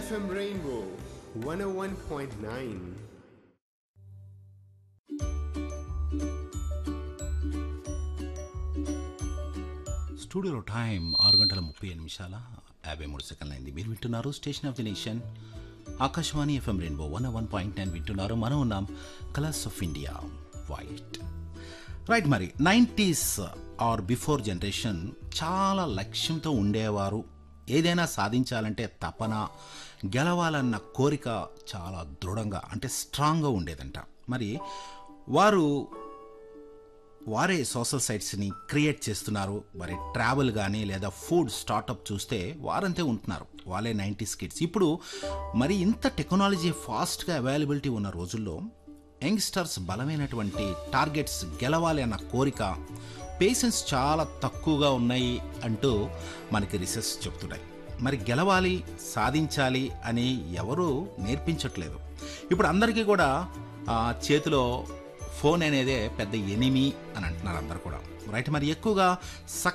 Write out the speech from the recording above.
FM Rainbow 101.9. స్టూడియోలో time ఆరు గంటల ముప్పై నిమిషాల యాభై మూడు సెకండ్లు అయింది మీరు వింటున్నారు station of the nation Akashvani FM rainbow one one point nine వింటున్నారు మనం ఉన్నాం colours of India white right మరి నైంటీస్ ఆర్ బిఫోర్ జనరేషన్ చాలా లక్ష్యంతో ఉండేవారు ఏదైనా సాధించాలంటే తపన గెలవాలన్న కోరిక చాలా దృఢంగా అంటే స్ట్రాంగ్గా ఉండేదంట మరి వారు వారే సోషల్ సైట్స్ని క్రియేట్ చేస్తున్నారు మరి ట్రావెల్ కానీ లేదా ఫుడ్ స్టార్టప్ చూస్తే వారంతే ఉంటున్నారు వాళ్ళే నైంటీస్ కిడ్స్ ఇప్పుడు మరి ఇంత టెక్నాలజీ ఫాస్ట్గా అవైలబిలిటీ ఉన్న రోజుల్లో యంగ్స్టర్స్ బలమైనటువంటి టార్గెట్స్ గెలవాలి అన్న కోరిక పేషెన్స్ చాలా తక్కువగా ఉన్నాయి అంటూ మనకి రీసెర్చ్ చెప్తున్నాయి మరి గెలవాలి సాధించాలి అని ఎవరూ నేర్పించట్లేదు ఇప్పుడు అందరికీ కూడా ఆ, చేతిలో ఫోన్ అనేదే పెద్ద ఎనిమి అని అంటున్నారు అందరు కూడా రైట్ మరి ఎక్కువగా